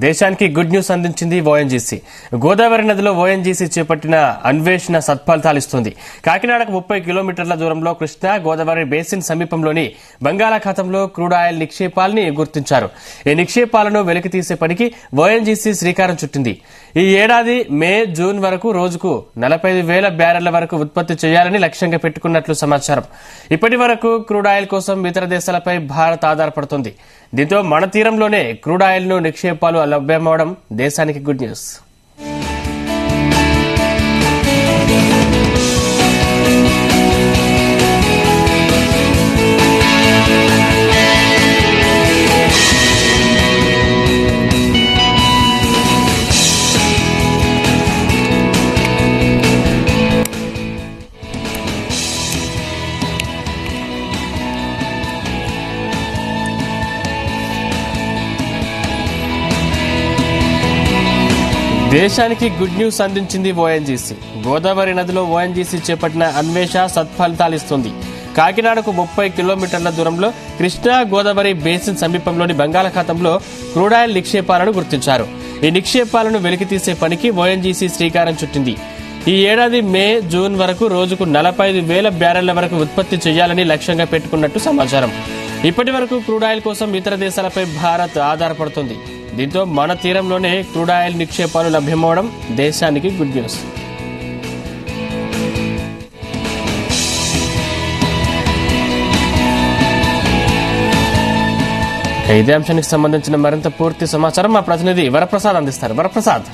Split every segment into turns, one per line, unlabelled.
దేశానికి good news అందించింది ONGC Godavari నదిలో ఓఎన్జీసీ చేపట్టిన అన్వేషణ సత్ఫలితాలిస్తుంది కాకినాడకు ముప్పై కిలోమీటర్ల దూరంలో కృష్ణా గోదావరి బేసిన్ సమీపంలోని బంగాళాఖాతంలో క్రూడ్ ఆయిల్ నిక్షేపాలని గుర్తించారు ఈ నిక్షేపాలను వెలికితీసే పనికి ఓఎన్జీసీ శ్రీకారం చుట్టింది ఈ ఏడాది మే జూన్ వరకు రోజుకు నలభై వేల బ్యారెళ్ల వరకు ఉత్పత్తి చేయాలని లక్ష్యంగా పెట్టుకున్నట్లు సమాచారం ఇప్పటి వరకు క్రూడ్ ఆయిల్ కోసం ఇతర దేశాలపై భారత్ ఆధారపడుతుంది దీంతో మన తీరంలోనే క్రూడ్ ఆయిల్ ను నిక్షేపాలు లభ్యమవడం దేశానికి గుడ్ న్యూస్ దేశానికి గుడ్ న్యూస్ అందించింది ఓఎన్జీసీ గోదావరి నదిలో ఓఎన్జీసీ చేపట్టిన అన్వేష సత్ఫలితాలిస్తుంది కాకినాడకు ముప్పై కిలోమీటర్ల దూరంలో కృష్ణా గోదావరి బేసిన్ సమీపంలోని బంగాళాఖాతంలో క్రూడాయిల్ నిక్షేపాలను గుర్తించారు ఈ నిక్షేపాలను వెలికితీసే పనికి ఓఎన్జీసీ శ్రీకారం చుట్టింది ఈ ఏడాది మే జూన్ వరకు రోజుకు నలభై ఐదు వేల బ్యారెళ్ల వరకు ఉత్పత్తి చేయాలని లక్ష్యంగా పెట్టుకున్నట్టు సమాచారం ఇప్పటి వరకు క్రూడ్ ఆయిల్ కోసం ఇతర దేశాలపై భారత్ ఆధారపడుతుంది దీంతో మన తీరంలోనే క్రూడ్ ఆయిల్ నిక్షేపాలు లభ్యమవడం దేశానికి గుడ్ న్యూస్ ఇదే అంశానికి సంబంధించిన మరింత పూర్తి సమాచారం మా ప్రతినిధి వరప్రసాద్ అందిస్తారు వరప్రసాద్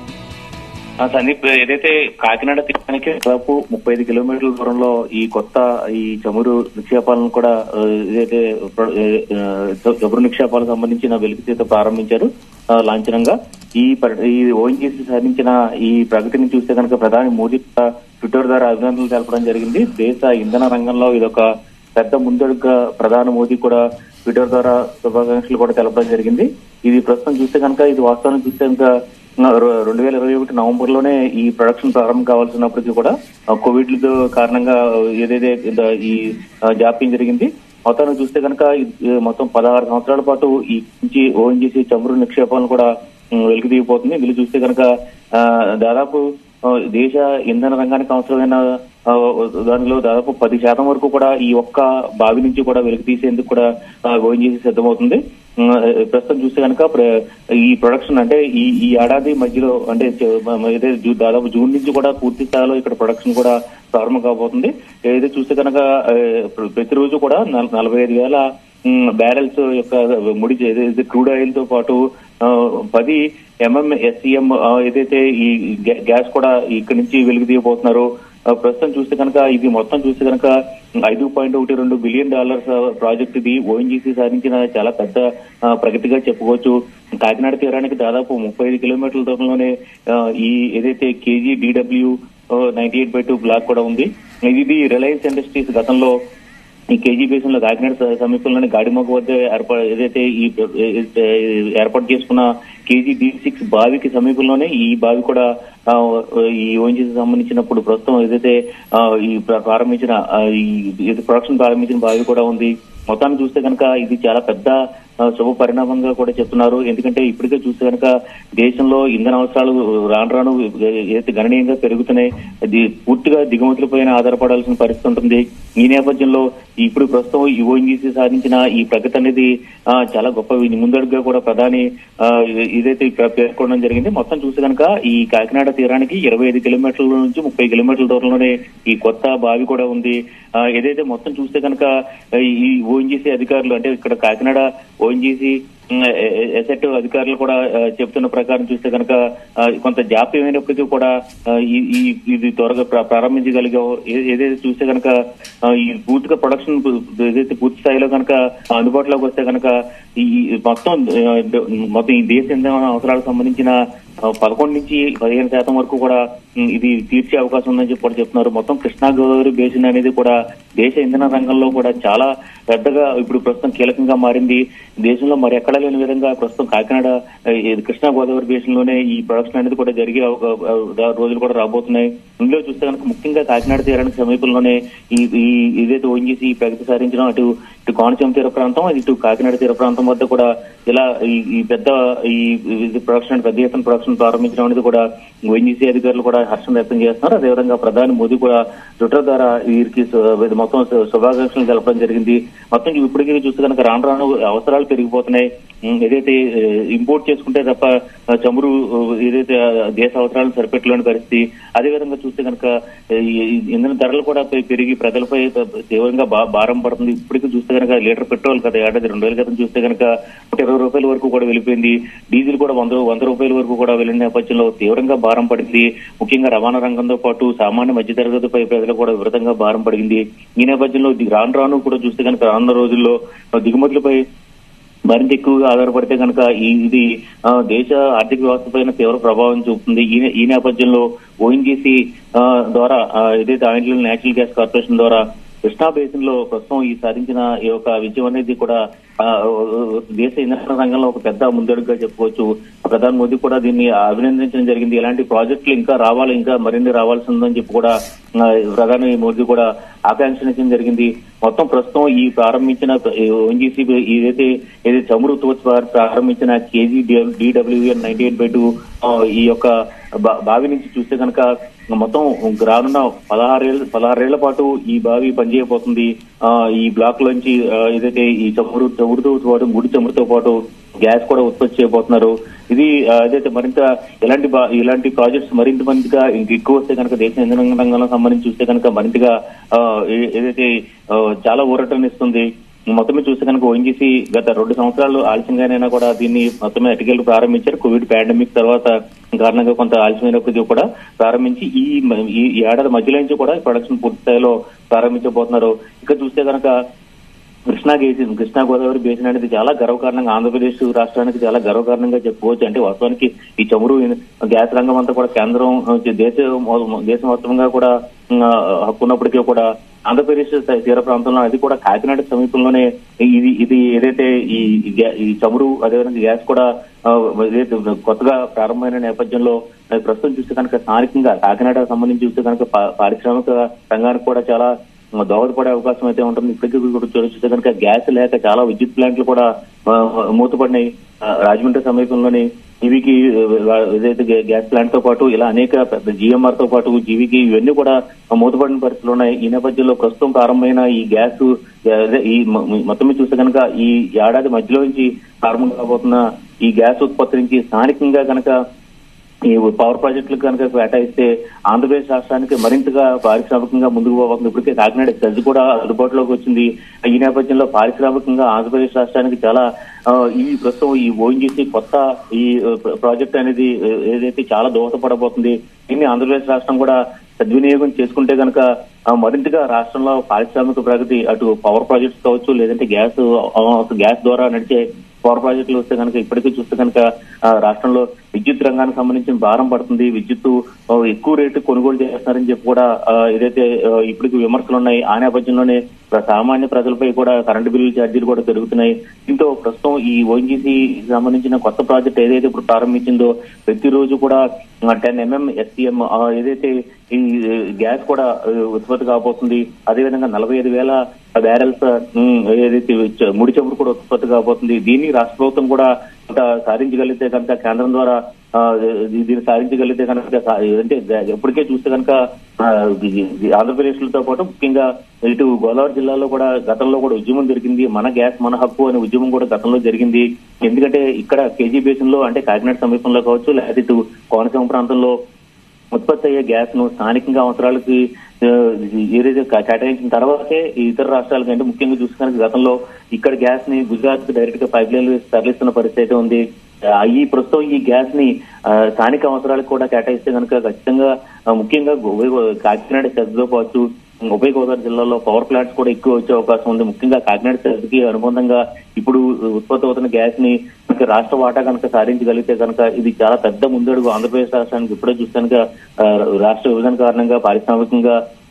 ఆ సందీప్ ఏదైతే కాకినాడ తీరానికి దాదాపు ముప్పై ఐదు కిలోమీటర్ల దూరంలో ఈ కొత్త ఈ చమురు నిక్షేపాలను కూడా ఆ, ఏదైతే ప్ర- ఆ, చమురు నిక్షేపాలకు సంబంధించిన వెలికితీత ప్రారంభించారు ఆ, లాంఛనంగా ఈ పరి- ఈ ఓఎన్జీసీ సాధించిన ఈ ప్రగతిని చూస్తే కనుక ప్రధాని మోదీ కూడా ట్విట్టర్ ద్వారా అభినందనలు తెలపడం జరిగింది దేశ ఇంధన రంగంలో ఇదొక పెద్ద ముందడుగా ప్రధాని మోదీ కూడా ట్విట్టర్ ద్వారా శుభాకాంక్షలు కూడా తెలపడం జరిగింది ఇది ప్రస్తుతం చూస్తే కనుక ఇది వాస్తవానికి చూస్తే కనుక ర- రెండు వేల ఇరవై ఒకటి నవంబర్ లోనే ఈ ప్రొడక్షన్ ప్రారంభం కావాల్సినప్పటికీ కూడా ఆ, కోవిడ్ కారణంగా ఏదైతే ఇంత ఈ ఆ, జాప్యం జరిగింది మొత్తాన్ని చూస్తే కనుక ఇది మొత్తం పదహారు సంవత్సరాల పాటు ఈ నుంచి ఓఎన్జీసీ చమురు నిక్షేపాలను కూడా ఉమ్, వెలికి దిగిపోతుంది వీళ్ళు చూస్తే కనుక ఆ, దాదాపు ఆ, దేశ ఇంధన రంగానికి అవసరమైన ఆ, దానిలో దాదాపు పది శాతం వరకు కూడా ఈ ఒక్క బావి నుంచి కూడా వెలికి తీసేందుకు కూడా ఓఎన్జీసీ సిద్ధమవుతుంది ఉమ్, ప్రస్తుతం చూస్తే కనుక ప్ర- ఈ ప్రొడక్షన్ అంటే ఈ ఈ ఏడాది మధ్యలో అంటే చ- మ- మ- ఏదైతే జూ- దాదాపు జూన్ నుంచి కూడా పూర్తి స్థాయిలో ఇక్కడ ప్రొడక్షన్ కూడా ప్రారంభం కాబోతుంది ఏదైతే చూస్తే కనుక ఆ, ప్ర- ప్రతిరోజు కూడా నల- నలభై ఐదు వేల బ్యారెల్స్ యొక్క ముడి ఏదైతే క్రూడ్ ఆయిల్ తో పాటు ఆ, పది ఎంఎం ఎస్సీఎం ఏదైతే ఈ గ్యా- గ్యాస్ కూడా ఇక్కడి నుంచి వెలుగు తీయబోతున్నారు ఆ, ప్రస్తుతం చూస్తే కనుక ఇది మొత్తం చూస్తే కనుక ఐదు పాయింట్ ఒకటి రెండు బిలియన్ డాలర్స్ ప్రాజెక్ట్ ఇది ఓఎన్జీసీ సాధించిన చాలా పెద్ద ఆ, ప్రగతిగా చెప్పుకోవచ్చు కాకినాడ తీరానికి దాదాపు ముప్పై ఐదు కిలోమీటర్ల దూరంలోనే ఆ, ఈ ఏదైతే KG DW ninety eight by two block కూడా ఉంది ఇది రిలయన్స్ ఇండస్ట్రీస్ గతంలో ఈ కేజీ బేసిన్ లో కాకినాడ స- సమీపంలోని గాడిమోగ వద్ద ఏర్పాటు ఏదైతే ఈ ఏ- ఏర్పాటు చేసుకున్న కేజీ డి సిక్స్ బావికి సమీపంలోనే ఈ బావి కూడా ఆ, ఈ ఓఎన్జీసీ సంబంధించినప్పుడు ప్రస్తుతం ఏదైతే ఆ, ఈ ప్ర- ప్రారంభించిన ఆ, ఈ ఇది ప్రొడక్షన్ ప్రారంభించిన బావి కూడా ఉంది మొత్తాన్ని చూస్తే కనుక ఇది చాలా పెద్ద ఆ, శుభ పరిణామంగా కూడా చెప్తున్నారు ఎందుకంటే ఇప్పటికే చూస్తే కనుక దేశంలో ఇంధన అవసరాలు రాను రాను ఏదైతే గణనీయంగా పెరుగుతున్నాయి అది పూర్తిగా దిగుమతులపైన ఆధారపడాల్సిన పరిస్థితి ఉంటుంది ఈ నేపథ్యంలో ఇప్పుడు ప్రస్తుతం ఈ ఓఎన్జీసీ సాధించిన ఈ ప్రగతి అనేది ఆ, చాలా గొప్ప వి- ముందడుగుగా కూడా ప్రధాని ఆ, ఇదైతే ప్ర- పేర్కొనడం జరిగింది మొత్తం చూస్తే కనుక ఈ కాకినాడ తీరానికి ఇరవై ఐదు కిలోమీటర్ల నుంచి ముప్పై కిలోమీటర్ల దూరంలోనే ఈ కొత్త బావి కూడా ఉంది ఆ, ఏదైతే మొత్తం చూస్తే కనుక ఈ ఓఎన్జీసీ అధికారులు అంటే ఇక్కడ కాకినాడ ఓఎన్జీసీ ఎసెట్ అధికారులు కూడా ఆ, చెప్తున్న ప్రకారం చూస్తే కనుక ఆ, కొంత జాప్యమైనప్పటికీ కూడా ఆ, ఈ- ఈ ఇది త్వరగా ప్ర- ప్రారంభించగలిగాం ఏ- ఏదైతే చూస్తే కనుక ఆ, ఈ పూర్తిగా ప్రొడక్షన్ ఏదైతే పూర్తి స్థాయిలో కనుక అందుబాటులోకి వస్తే కనుక ఈ ఈ మొత్తం ఆ, మొత్తం ఈ దేశ ఇంధన అవసరాలకు సంబంధించిన ఆ, పదకొండు నుంచి పదిహేను శాతం వరకు కూడా ఉమ్, ఇది తీర్చే అవకాశం ఉందని చెప్పి కూడా చెప్తున్నారు మొత్తం కృష్ణా గోదావరి బేసిన్ అనేది కూడా దేశ ఇంధన రంగంలో కూడా చాలా పెద్దగా ఇప్పుడు ప్రస్తుతం కీలకంగా మారింది దేశంలో మరి ఎక్కడ ఎక్కడ లేని విధంగా ప్రస్తుతం కాకినాడ ఆ, ఇది కృష్ణా గోదావరి బేసిన్ లోనే ఈ ప్రొడక్షన్ అనేది కూడా జరిగే ఒక, ఆ, రోజులు కూడా రాబోతున్నాయి ఇందులో చూస్తే కనుక ముఖ్యంగా కాకినాడ తీరానికి సమీపంలోనే ఈ ఈ ఏదైతే ఓఎన్జీసీ ప్రగతి సాధించడం అటు ఇటు కోనసీమ తీర ప్రాంతం ఇటు కాకినాడ తీర ప్రాంతం వద్ద కూడా ఇలా ఈ ఈ పెద్ద ఈ ఇది ప్రొడక్షన్ పెద్ద ఎత్తున ప్రొడక్షన్ ప్రారంభించడం అనేది కూడా ఓఎన్జీసీ అధికారులు కూడా హర్షం వ్యక్తం చేస్తున్నారు అదేవిధంగా ప్రధాని మోదీ కూడా ట్విట్టర్ ద్వారా వీరికి సు- ఇది మొత్తం సు- శుభాకాంక్షలు తెలపడం జరిగింది మొత్తం ఇప్పటికీ చూస్తే కనుక రాను రాను అవసరాలు పెరిగిపోతున్నాయి ఉమ్, ఏదైతే ఇంపోర్ట్ చేసుకుంటే తప్ప ఆ, చమురు ఆ, ఏదైతే ఆ, దేశ అవసరాలను సరిపెట్టలేని పరిస్థితి అదేవిధంగా చూస్తే కనుక ఈ ఈ ఇంధన ధరలు కూడా పె- పెరిగి ప్రజలపై తీవ్రంగా బా- భారం పడుతుంది ఇప్పటికీ చూస్తే కనుక లీటర్ పెట్రోల్ కదా ఏడాది రెండు వేల క్రితం చూస్తే కనుక నూట ఇరవై రూపాయల వరకు కూడా వెళ్ళిపోయింది డీజిల్ కూడా వంద వంద రూపాయల వరకు కూడా వెళ్ళిన నేపథ్యంలో తీవ్రంగా భారం పడింది ముఖ్యంగా రవాణా రంగంతో పాటు సామాన్య మధ్యతరగతిపై ప్రజలకు కూడా విపరీతంగా భారం పడింది ఈ నేపథ్యంలో ఇది రాను రాను కూడా చూస్తే కనుక రానున్న రోజుల్లో దిగుమతులపై మరింత ఎక్కువగా ఆధారపడితే కనుక ఈ ఇది ఆ, దేశ ఆర్థిక వ్యవస్థ పైన తీవ్ర ప్రభావం చూపుతుంది ఈ నే- ఈ నేపథ్యంలో ఓఎన్జీసీ ద్వారా ఆ, ఏదైతే ఆయిల్ నేచురల్ గ్యాస్ కార్పొరేషన్ ద్వారా కృష్ణా బేసిన్ లో ప్రస్తుతం ఈ సాధించిన ఈ యొక్క విజయం అనేది కూడా ఆ, దేశ ఇంధన రంగంలో ఒక పెద్ద ముందడుగుగా చెప్పుకోవచ్చు ప్రధాని మోదీ కూడా దీన్ని అభినందించడం జరిగింది ఇలాంటి ప్రాజెక్టులు ఇంకా రావాలి ఇంకా మరిన్ని రావాల్సి ఉందని చెప్పి కూడా ఆ, ప్రధాని మోదీ కూడా ఆకాంక్షించడం జరిగింది మొత్తం ప్రస్తుతం ఈ ప్రారంభించిన ఓఎన్జీసీ ఏదైతే ఏదైతే చమురు తోచి వారు ప్రారంభించిన KG DWN ninety eight by two ఈ యొక్క బా- బావి నుంచి చూస్తే కనుక మొత్తం రానున్న పదహారేళ్ళ పదహారేళ్ల పాటు ఈ బావి పనిచేయబోతుంది ఆ, ఈ బ్లాక్ లోంచి ఆ, ఏదైతే ఈ చమురు చమురుతో పాటు ముడి చమురుతో పాటు గ్యాస్ కూడా ఉత్పత్తి చేయబోతున్నారు ఇది ఆ, ఏదైతే మరింత ఇలాంటి బా- ఇలాంటి ప్రాజెక్ట్స్ మరింత మందిగా ఇంక ఎక్కువ వస్తే కనుక దేశ ఇంధన రంగంలో సంబంధించి చూస్తే కనుక మరింతగా ఆ, ఏ- ఏదైతే ఆ, చాలా ఊరటనిస్తుంది మొత్తమే చూస్తే కనుక ఓఎన్జీసీ గత రెండు సంవత్సరాలు ఆలస్యంగానైనా కూడా దీన్ని మొత్తమే అటికెళ్లు ప్రారంభించారు కోవిడ్ పాండమిక్ తర్వాత కారణంగా కొంత ఆలస్యమైనప్పటికీ కూడా ప్రారంభించి ఈ మ- ఈ ఈ ఏడాది మధ్యలో నుంచి కూడా ప్రొడక్షన్ పూర్తి స్థాయిలో ప్రారంభించబోతున్నారు ఇక చూస్తే కనుక కృష్ణా బేసిన్ కృష్ణా గోదావరి బేసిన్ అనేది చాలా గర్వకారణంగా ఆంధ్రప్రదేశ్ రాష్ట్రానికి చాలా గర్వకారణంగా చెప్పుకోవచ్చు అంటే వాస్తవానికి ఈ చమురు గ్యాస్ రంగం అంతా కూడా కేంద్రం ఆ, దేశ దేశం మొత్తంగా కూడా ఆ, హక్కు ఉన్నప్పటికీ కూడా ఆంధ్రప్రదేశ్ తీర ప్రాంతంలో అది కూడా కాకినాడ సమీపంలోనే ఇది ఇది ఏదైతే ఈ ఈ గ్యా- ఈ చమురు అదేవిధంగా గ్యాస్ కూడా ఆ, ఏదైతే కొత్తగా ప్రారంభమైన నేపథ్యంలో అది ప్రస్తుతం చూస్తే కనుక స్థానికంగా కాకినాడ సంబంధించి చూస్తే కనుక పా- పారిశ్రామిక రంగానికి కూడా చాలా దోహదపడే అవకాశం అయితే ఉంటుంది ఇప్పటికీ కూడా చూ- చూస్తే కనుక గ్యాస్ లేక చాలా విద్యుత్ ప్లాంట్లు కూడా ఆ, మూతపడినాయి ఆ, రాజమండ్రి సమీపంలోని జీవికి ఆ, ఏదైతే గ్యా- గ్యాస్ ప్లాంట్ తో పాటు ఇలా అనేక పెద్ద జిఎంఆర్ తో పాటు జీవికి ఇవన్నీ కూడా మూతపడిన పరిస్థితులు ఉన్నాయి ఈ నేపథ్యంలో ప్రస్తుతం ప్రారంభమైన ఈ గ్యాస్ అదే ఈ మ- మొత్తం మీద చూస్తే కనుక ఈ ఏడాది మధ్యలో నుంచి ప్రారంభం కాబోతున్న ఈ గ్యాస్ ఉత్పత్తి నుంచి స్థానికంగా కనుక ఈ పవర్ ప్రాజెక్టులు కనుక కేటాయిస్తే ఆంధ్రప్రదేశ్ రాష్ట్రానికి మరింతగా పారిశ్రామికంగా ముందుకు పోవాలి ఇప్పటికే కాకినాడ సెజ్ కూడా అందుబాటులోకి వచ్చింది ఈ నేపథ్యంలో పారిశ్రామికంగా ఆంధ్రప్రదేశ్ రాష్ట్రానికి చాలా ఆ, ఈ ప్రస్తుతం ఈ ఓఎన్జీసీ కొత్త ఈ ఆ, ప్రాజెక్ట్ అనేది ఆ, ఏదైతే చాలా దోహదపడబోతుంది దీన్ని ఆంధ్రప్రదేశ్ రాష్ట్రం కూడా సద్వినియోగం చేసుకుంటే కనుక ఆ, మరింతగా రాష్ట్రంలో పారిశ్రామిక ప్రగతి అటు పవర్ ప్రాజెక్ట్స్ కావచ్చు లేదంటే గ్యాస్ ఆ, గ్యాస్ ద్వారా నడిచే పవర్ ప్రాజెక్టులు వస్తే కనుక ఇప్పటికీ చూస్తే కనుక ఆ, రాష్ట్రంలో విద్యుత్ రంగానికి సంబంధించిన భారం పడుతుంది విద్యుత్ ఆ, ఎక్కువ రేటు కొనుగోలు చేస్తున్నారని చెప్పి కూడా ఆ, ఏదైతే ఆ, ఇప్పటికి విమర్శలు ఉన్నాయి ఆ నేపథ్యంలోనే ప్ర- సామాన్య ప్రజలపై కూడా కరెంటు బిల్లు ఛార్జీలు కూడా పెరుగుతున్నాయి దీంతో ప్రస్తుతం ఈ ఓఎన్జీసీ సంబంధించిన కొత్త ప్రాజెక్ట్ ఏదైతే ఇప్పుడు ప్రారంభించిందో ప్రతిరోజు కూడా టెన్ ఎంఎం ఎస్టీఎం ఏదైతే ఈ ఆ, గ్యాస్ కూడా ఆ, ఉత్పత్తి కాబోతుంది అదేవిధంగా నలభై ఐదు వేల బ్యారెల్స్ ఉమ్, ఏదైతే చ- ముడి చమురు కూడా ఉత్పత్తి కాబోతుంది దీన్ని రాష్ట్ర ప్రభుత్వం కూడా కొంత సాధించగలిగితే కనుక కేంద్రం ద్వారా ఆ, దీ- దీన్ని సాధించగలిగితే కనుక సా- అంటే గ- ఎప్పటికే చూస్తే కనుక ఆ, ఇది- ఇది ఆంధ్రప్రదేశ్ లతో పాటు ముఖ్యంగా ఇటు గోదావరి జిల్లాలో కూడా గతంలో కూడా ఉద్యమం జరిగింది మన గ్యాస్ మన హక్కు అనే ఉద్యమం కూడా గతంలో జరిగింది ఎందుకంటే ఇక్కడ కేజీ బేసిన్ లో అంటే కాకినాడ సమీపంలో కావచ్చు లేదా ఇటు కోనసీమ ప్రాంతంలో ఉత్పత్తి అయ్యే గ్యాస్ ను స్థానికంగా అవసరాలకి ఆ, ఏదైతే కా- కేటాయించిన తర్వాతే ఈ ఇతర రాష్ట్రాలకి అంటే ముఖ్యంగా చూసుకున్న గతంలో ఇక్కడ గ్యాస్ ని గుజరాత్ కి డైరెక్ట్ గా పైప్ లైన్ తరలిస్తున్న పరిస్థితి అయితే ఉంది ఆ, ఈ ప్రస్తుతం ఈ గ్యాస్ ని ఆ, స్థానిక అవసరాలకు కూడా కేటాయిస్తే కనుక ఖచ్చితంగా ఆ, ముఖ్యంగా ఉభయ గో- కాకినాడ సెజ్లో కావచ్చు ఉభయ గోదావరి జిల్లాలో పవర్ ప్లాంట్స్ కూడా ఎక్కువ వచ్చే అవకాశం ఉంది ముఖ్యంగా కాకినాడ సెజ్ కి అనుబంధంగా ఇప్పుడు ఉత్పత్తి అవుతున్న గ్యాస్ ని మనకి రాష్ట్ర వాటా కనుక సాధించగలిగితే కనుక ఇది చాలా పెద్ద ముందడుగు ఆంధ్రప్రదేశ్ రాష్ట్రానికి ఇప్పుడే చూస్తే కనుక ఆ, రాష్ట్ర విభజన కారణంగా పారిశ్రామికంగా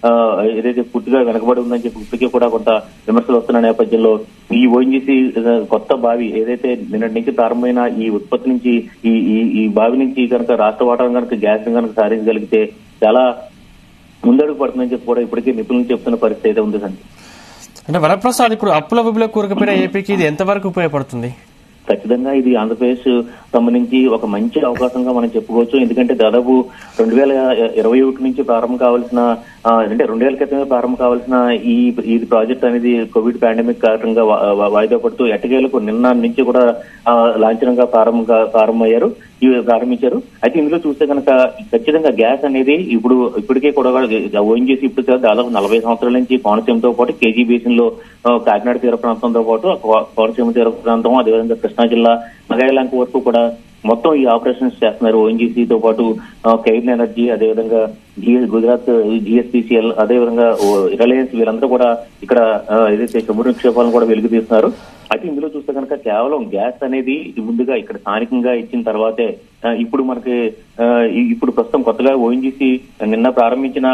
ఆ, ఏదైతే పూర్తిగా వెనకబడి ఉందని చెప్పి ఇప్పటికీ కూడా కొంత విమర్శలు వస్తున్న నేపథ్యంలో ఈ ఓఎన్జీసీ కొత్త బావి ఏదైతే నిన్నటి నుంచి ప్రారంభమైన ఈ ఉత్పత్తి నుంచి ఈ ఈ ఈ బావి నుంచి కనుక రాష్ట్ర వాటా కనుక గ్యాస్ కనుక సాధించగలిగితే చాలా ముందడుగు పడుతుందని చెప్పి కూడా ఇప్పటికే నిపుణులు చెప్తున్న పరిస్థితి అయితే ఉంది సంజయ్
అంటే వరప్రసాద్ ఇప్పుడు అప్పుల విపుల కూరకపోయిన ఏపీకి ఇది ఎంతవరకు ఉపయోగపడుతుంది
ఖచ్చితంగా ఇది ఆంధ్రప్రదేశ్ సంబంధించి ఒక మంచి అవకాశంగా మనం చెప్పుకోవచ్చు ఎందుకంటే దాదాపు రెండు వేల ఇరవై ఒకటి నుంచి ప్రారంభం కావాల్సిన ఆ, అంటే రెండు వేల క్రితమే ప్రారంభం కావాల్సిన ఈ ఈ ప్రాజెక్ట్ అనేది కోవిడ్ పాండమిక్ కారణంగా వా- వా- వాయిదా పడుతూ ఎట్టకేలకు నిన్న నుంచి కూడా ఆ, లాంఛనంగా ప్రారంభంగా ప్రారంభమయ్యారు ఇవి ప్రారంభించారు అయితే ఇందులో చూస్తే కనుక ఖచ్చితంగా గ్యాస్ అనేది ఇప్పుడు ఇప్పటికే కూడా ఓఎన్జీసీ ఇప్పుడు కాదు, దాదాపు నలభై సంవత్సరాల నుంచి కోనసీమతో పాటు కేజీ బేసిన్ లో ఆ, కాకినాడ తీర ప్రాంతంతో పాటు కో- కోనసీమ తీర ప్రాంతం అదేవిధంగా కృష్ణా జిల్లా నగాయలంక వరకు కూడా మొత్తం ఈ ఆపరేషన్స్ చేస్తున్నారు ఓఎన్జీసీతో పాటు ఆ, కెయిన్ ఎనర్జీ అదేవిధంగా జిఎస్ గుజరాత్ జిఎస్పీసీఎల్ అదేవిధంగా ఓ రిలయన్స్ వీళ్ళందరూ కూడా ఇక్కడ ఆ, ఏదైతే చమురు నిక్షేపాలను కూడా వెలుగు తీస్తున్నారు అయితే ఇందులో చూస్తే కనుక కేవలం గ్యాస్ అనేది ముందుగా ఇక్కడ స్థానికంగా ఇచ్చిన తర్వాతే ఆ, ఇప్పుడు మనకి ఆ, ఈ- ఇప్పుడు ప్రస్తుతం కొత్తగా ఓఎన్జీసీ నిన్న ప్రారంభించిన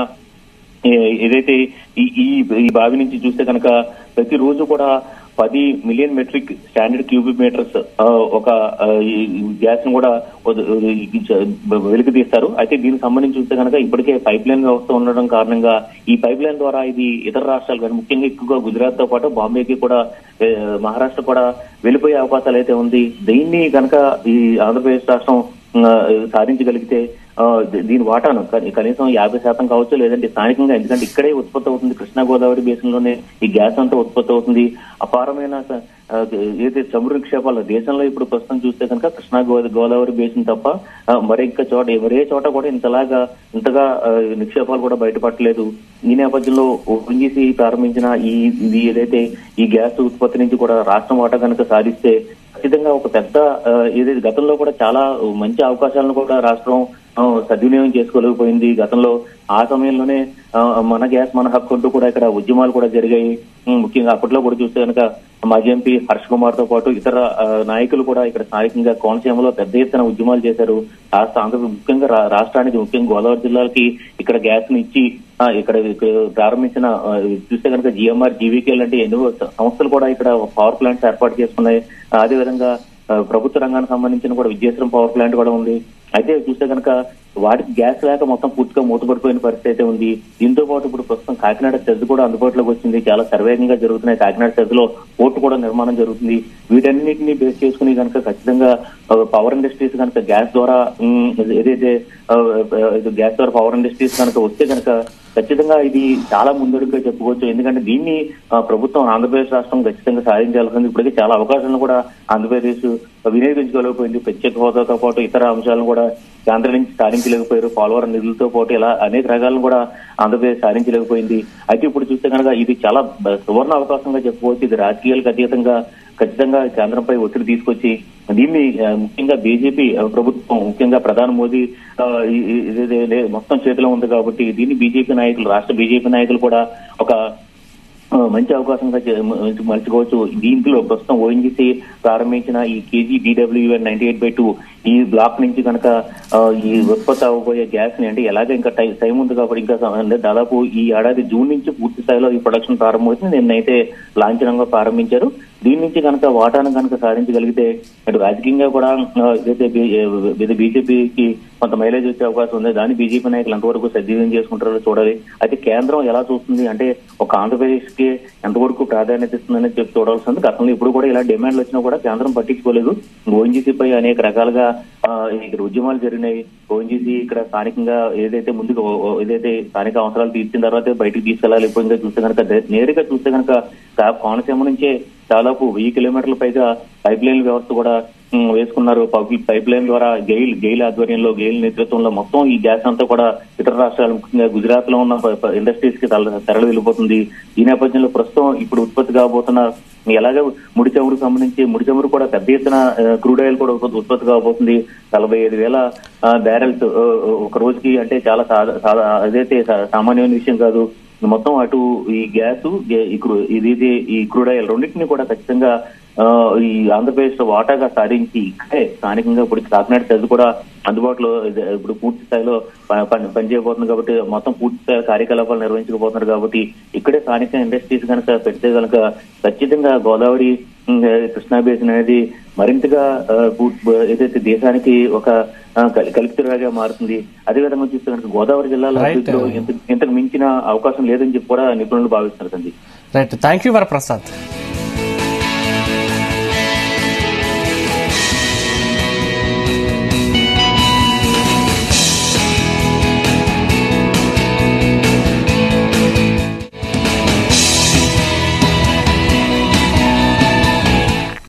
ఏ- ఏదైతే ఈ ఈ ఈ బావి నుంచి చూస్తే కనుక ప్రతిరోజు కూడా పది million metric standard cubic metres ఆ, ఒక ఆ, ఈ గ్యాస్ ను కూడా వద- ఈ చ- వెలికి తీస్తారు అయితే దీనికి సంబంధించి చూస్తే కనుక ఇప్పటికే పైప్ లైన్ వ్యవస్థ ఉండడం కారణంగా ఈ పైప్ లైన్ ద్వారా ఇది ఇతర రాష్ట్రాలు కానీ ముఖ్యంగా ఎక్కువగా గుజరాత్ తో పాటు బాంబేకి కూడా ఏ, మహారాష్ట్ర కూడా వెళ్ళిపోయే అవకాశాలు అయితే ఉంది దీన్ని కనుక ఈ ఆంధ్రప్రదేశ్ రాష్ట్రం ఆ, సాధించగలిగితే ఆ, దీ- దీని వాటాను కని- కనీసం యాభై శాతం కావచ్చు లేదంటే స్థానికంగా ఎందుకంటే ఇక్కడే ఉత్పత్తి అవుతుంది కృష్ణా గోదావరి బేసిన్ లోనే ఈ గ్యాస్ అంతా ఉత్పత్తి అవుతుంది అపారమైన స- ఆ, ఏదైతే చమురు నిక్షేపాలు దేశంలో ఇప్పుడు ప్రస్తుతం చూస్తే కనుక కృష్ణా గో- గోదావరి బేసిన్ తప్ప ఆ, మరి ఇంకా చోట మరే చోట కూడా ఇంతలాగా ఇంతగా ఆ, నిక్షేపాలు కూడా బయటపడలేదు ఈ నేపథ్యంలో ఓఎన్జీసీ ప్రారంభించిన ఈ ఇది ఏదైతే ఈ గ్యాస్ ఉత్పత్తి నుంచి కూడా రాష్ట్రం వాటా కనుక సాధిస్తే ఖచ్చితంగా ఒక పెద్ద ఆ, ఏదైతే గతంలో కూడా చాలా మంచి అవకాశాలను కూడా రాష్ట్రం ఆ, సద్వినియోగం చేసుకోలేకపోయింది గతంలో ఆ సమయంలోనే ఆ, మన గ్యాస్ మన హక్కు అంటూ కూడా ఇక్కడ ఉద్యమాలు కూడా జరిగాయి ఉమ్, ముఖ్యంగా అప్పట్లో కూడా చూస్తే కనుక మాజీ ఎంపీ హర్ష్ కుమార్ తో పాటు ఇతర ఆ, నాయకులు కూడా ఇక్కడ స్థానికంగా కోనసీమలో పెద్ద ఎత్తున ఉద్యమాలు చేశారు రాష్ట్ర ఆంధ్ర ముఖ్యంగా రా- రాష్ట్రానికి ముఖ్యంగా గోదావరి జిల్లాకి ఇక్కడ గ్యాస్ ని ఇచ్చి ఆ, ఇక్కడ ఇక్కడ ప్రారంభించిన ఆ, చూస్తే కనుక జిఎంఆర్ జీవీకే లాంటి ఎన్నో సంస్థలు కూడా ఇక్కడ పవర్ ప్లాంట్స్ ఏర్పాటు చేసుకున్నాయి ఆ, అదేవిధంగా ఆ, ప్రభుత్వ రంగానికి సంబంధించిన కూడా విద్యాశ్రం పవర్ ప్లాంట్ కూడా ఉంది అయితే చూస్తే కనుక వాటికి గ్యాస్ లేక మొత్తం పూర్తిగా మూతపడిపోయిన పరిస్థితి అయితే ఉంది దీంతో పాటు ఇప్పుడు ప్రస్తుతం కాకినాడ సెజ్ కూడా అందుబాటులోకి వచ్చింది చాలా సర్వేగంగా జరుగుతున్నాయి కాకినాడ సెజ్ లో పోర్టు కూడా నిర్మాణం జరుగుతుంది వీటన్నిటిని బేస్ చేసుకుని కనుక ఖచ్చితంగా పవర్ ఇండస్ట్రీస్ కనుక గ్యాస్ ద్వారా ఉమ్, ఏదైతే ఆ, ఆ, ఇది గ్యాస్ ద్వారా పవర్ ఇండస్ట్రీస్ కనుక వస్తే కనుక ఖచ్చితంగా ఇది చాలా ముందడుగుగా చెప్పుకోవచ్చు ఎందుకంటే దీన్ని ఆ, ప్రభుత్వం ఆంధ్రప్రదేశ్ రాష్ట్రం ఖచ్చితంగా సాధించాల్సింది ఇప్పటికే చాలా అవకాశాలను కూడా ఆంధ్రప్రదేశ్ వినియోగించుకోలేకపోయింది ప్రత్యేక హోదాతో పాటు ఇతర అంశాలను కూడా కేంద్రం నుంచి సాధించలేకపోయారు పోలవరం నిధులతో పాటు ఇలా అనేక రకాలను కూడా ఆంధ్రప్రదేశ్ సాధించలేకపోయింది అయితే ఇప్పుడు చూస్తే కనుక ఇది చాలా బ- సువర్ణ అవకాశంగా చెప్పుకోవచ్చు ఇది రాజకీయాలకు అతీతంగా ఖచ్చితంగా కేంద్రంపై ఒత్తిడి తీసుకొచ్చి దీన్ని ఆ, ముఖ్యంగా బీజేపీ ప్రభుత్వం ముఖ్యంగా ప్రధాని మోదీ ఆ, ఈ- ఈ- ఇదేదే లే- మొత్తం చేతిలో ఉంది కాబట్టి దీన్ని బీజేపీ నాయకులు రాష్ట్ర బీజేపీ నాయకులు కూడా ఒక ఆ, మంచి అవకాశంగా చే- మ- మలుచుకోవచ్చు దీంట్లో ప్రస్తుతం ఓఎన్జీసీ ప్రారంభించిన ఈ KG BWN ninety eight by two ఈ బ్లాక్ నుంచి కనుక ఆ, ఈ ఉత్పత్తి అవ్వబోయే గ్యాస్ ని అంటే ఎలాగ ఇంకా టై- టైం ఉంది కాబట్టి ఇంకా సమ- అంటే దాదాపు ఈ ఏడాది జూన్ నుంచి పూర్తి స్థాయిలో ఈ ప్రొడక్షన్ ప్రారంభమవుతుంది నిన్నైతే లాంఛనంగా ప్రారంభించారు దీని నుంచి కనుక వాటాను కనుక సాధించగలిగితే అటు రాజకీయంగా కూడా ఆ, ఏదైతే బీ- ఏ- బీజేపీకి కొంత మైలేజ్ వచ్చే అవకాశం ఉంది దాన్ని బీజేపీ నాయకులు ఎంతవరకు సద్వినియోగం చేసుకుంటారో చూడాలి అయితే కేంద్రం ఎలా చూస్తుంది అంటే ఒక ఆంధ్రప్రదేశ్ కి ఎంతవరకు ప్రాధాన్యత ఇస్తుందని చెప్పి చూడాల్సింది గతంలో ఇప్పుడు కూడా ఇలా డిమాండ్లు వచ్చినా కూడా కేంద్రం పట్టించుకోలేదు ఓఎన్జీసీ పై అనేక రకాలుగా ఆ, ఇక్కడ ఉద్యమాలు జరిగినాయి ఓఎన్జీసీ ఇక్కడ స్థానికంగా ఏదైతే ముందుకు ఓ- ఓ- ఏదైతే స్థానిక అవసరాలు తీర్చిన తర్వాత బయటికి తీసుకెళ్లాలి ఇప్పుడు ఇంకా చూస్తే కనుక దే- నేరుగా చూస్తే కనుక కా- కోనసీమ నుంచే దాదాపు వెయ్యి కిలోమీటర్ల పైగా పైప్ లైన్ వ్యవస్థ కూడా ఉమ్, వేసుకున్నారు పైప్- పైప్ లైన్ ద్వారా గెయిల్ గెయిల్ ఆధ్వర్యంలో గెయిల్ నేతృత్వంలో మొత్తం ఈ గ్యాస్ అంతా కూడా ఇతర రాష్ట్రాలు ముఖ్యంగా గుజరాత్ లో ఉన్న ప- ప- ఇండస్ట్రీస్ కి తరలి తరలి వెళ్ళిపోతుంది ఈ నేపథ్యంలో ప్రస్తుతం ఇప్పుడు ఉత్పత్తి కాబోతున్న ఎలాగ ముడి చమురుకు సంబంధించి ముడి చమురు కూడా పెద్ద ఎత్తున క్రూడ్ ఆయిల్ కూడా ఉత్పత్తి ఉత్పత్తి కాబోతుంది నలభై ఐదు వేల బ్యారెల్స్ ఒక రోజుకి అంటే చాలా సాదా సాదా అదైతే సా- సామాన్యమైన విషయం కాదు మొత్తం అటు ఈ గ్యాస్ ఈ క్రూ- ఇది ఇది ఈ క్రూడ్ ఆయిల్ రెండింటిని కూడా ఖచ్చితంగా ఆ, ఈ ఆంధ్రప్రదేశ్ లో వాటాగా సాధించి ఇక్కడే స్థానికంగా ఇప్పుడు కాకినాడ చదువు కూడా అందుబాటులో ఇది ఇప్పుడు పూర్తి స్థాయిలో ప- పని- పనిచేయబోతుంది కాబట్టి మొత్తం పూర్తి స్థాయి కార్యకలాపాలు నిర్వహించబోతున్నారు కాబట్టి ఇక్కడే స్థానిక ఇండస్ట్రీస్ కనుక పెడితే కనుక ఖచ్చితంగా గోదావరి ఉమ్, కృష్ణా బేసిన్ అనేది మరింతగా ఆ, పూ- ఏదైతే దేశానికి ఒక ఆ, కల్- కల్పితురాగా మారుతుంది అదేవిధంగా చూస్తే కనుక గోదావరి జిల్లాలో
Right.
అభివృద్ధిలో ఇంత- ఇంతకు మించిన అవకాశం లేదని చెప్పి కూడా నిపుణులు భావిస్తున్నారు Sandeep
right thank you Varaprasad